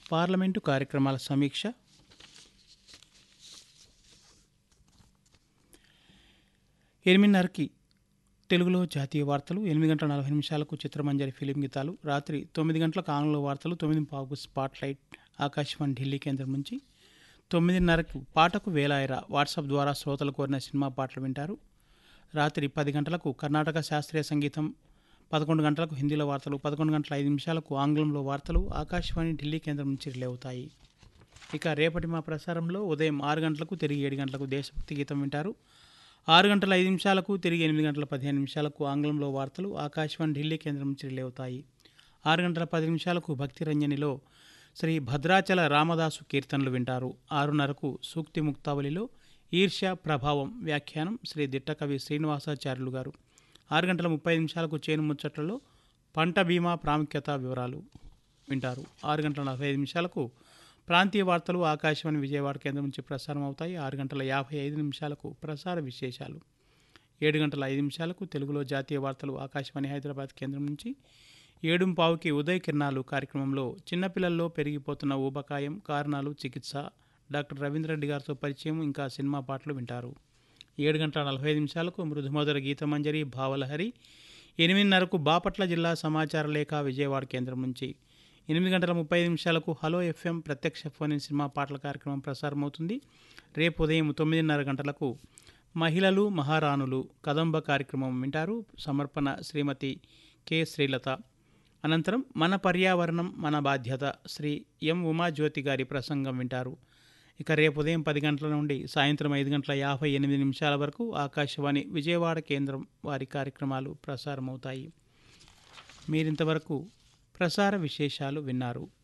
parliament కార్యక్రమాల సమీక్ష ఎనిమిదిన్నరకి తెలుగులో జాతీయ వార్తలు ఎనిమిది గంటల నలభై నిమిషాలకు చిత్రమంజరి ఫిలిం గీతాలు రాత్రి తొమ్మిది గంటలకు ఆంగ్ల వార్తలు తొమ్మిది పావుకు స్పాట్ లైట్ ఆకాశవాణి ఢిల్లీ కేంద్రం నుంచి తొమ్మిదిన్నరకు పాటకు వేలాయిరా వాట్సాప్ ద్వారా శ్రోతలు కోరిన సినిమా పాటలు వింటారు రాత్రి పది గంటలకు కర్ణాటక శాస్త్రీయ సంగీతం పదకొండు గంటలకు హిందీలో వార్తలు పదకొండు గంటల ఐదు నిమిషాలకు ఆంగ్లంలో వార్తలు ఆకాశవాణి ఢిల్లీ కేంద్రం నుంచి రిలే అవుతాయి ఇక రేపటి మా ప్రసారంలో ఉదయం ఆరు గంటలకు తిరిగి ఏడు గంటలకు దేశభక్తి గీతం వింటారు ఆరు గంటల ఐదు నిమిషాలకు తిరిగి ఎనిమిది గంటల పదిహేను నిమిషాలకు ఆంగ్లంలో వార్తలు ఆకాశవాణి ఢిల్లీ కేంద్రం నుంచి రిలే అవుతాయి ఆరు గంటల పది నిమిషాలకు భక్తి రంజనిలో శ్రీ భద్రాచల రామదాసు కీర్తనలు వింటారు ఆరున్నరకు సూక్తి ముక్తావళిలో ఈర్ష్య ప్రభావం వ్యాఖ్యానం శ్రీ దిట్టకవి శ్రీనివాసాచార్యులు గారు ఆరు గంటల ముప్పై నిమిషాలకు చేను ముచ్చట్లలో పంట బీమా ప్రాముఖ్యత వివరాలు వింటారు ఆరు గంటల నలభై ఐదు నిమిషాలకు ప్రాంతీయ వార్తలు ఆకాశవాణి విజయవాడ కేంద్రం నుంచి ప్రసారం అవుతాయి ఆరు గంటల యాభై ఐదు నిమిషాలకు ప్రసార విశేషాలు ఏడు గంటల ఐదు నిమిషాలకు తెలుగులో జాతీయ వార్తలు ఆకాశవాణి హైదరాబాద్ కేంద్రం నుంచి ఏడు పావుకి ఉదయ కిరణాలు కార్యక్రమంలో చిన్నపిల్లల్లో పెరిగిపోతున్న ఊబకాయం కారణాలు చికిత్స డాక్టర్ రవీంద్రరెడ్డి గారితో పరిచయం ఇంకా సినిమా పాటలు వింటారు ఏడు గంటల నలభై ఐదు నిమిషాలకు మృదుమధుర గీతమంజరి భావలహరి ఎనిమిదిన్నరకు బాపట్ల జిల్లా సమాచార లేఖ విజయవాడ కేంద్రం నుంచి ఎనిమిది గంటల ముప్పై ఐదు నిమిషాలకు హలో ఎఫ్ఎం ప్రత్యక్ష ఫోన్ ఇన్ సినిమా పాటల కార్యక్రమం ప్రసారం అవుతుంది రేపు ఉదయం తొమ్మిదిన్నర గంటలకు మహిళలు మహారాణులు కదంబ కార్యక్రమం వింటారు సమర్పణ శ్రీమతి కె శ్రీలత అనంతరం మన పర్యావరణం మన బాధ్యత శ్రీ ఎం ఉమాజ్యోతి గారి ప్రసంగం వింటారు ఇక రేపు ఉదయం పది గంటల నుండి సాయంత్రం ఐదు గంటల యాభై ఎనిమిది నిమిషాల వరకు ఆకాశవాణి విజయవాడ కేంద్రం వారి కార్యక్రమాలు ప్రసారమవుతాయి మీరింతవరకు ప్రసార విశేషాలు విన్నారు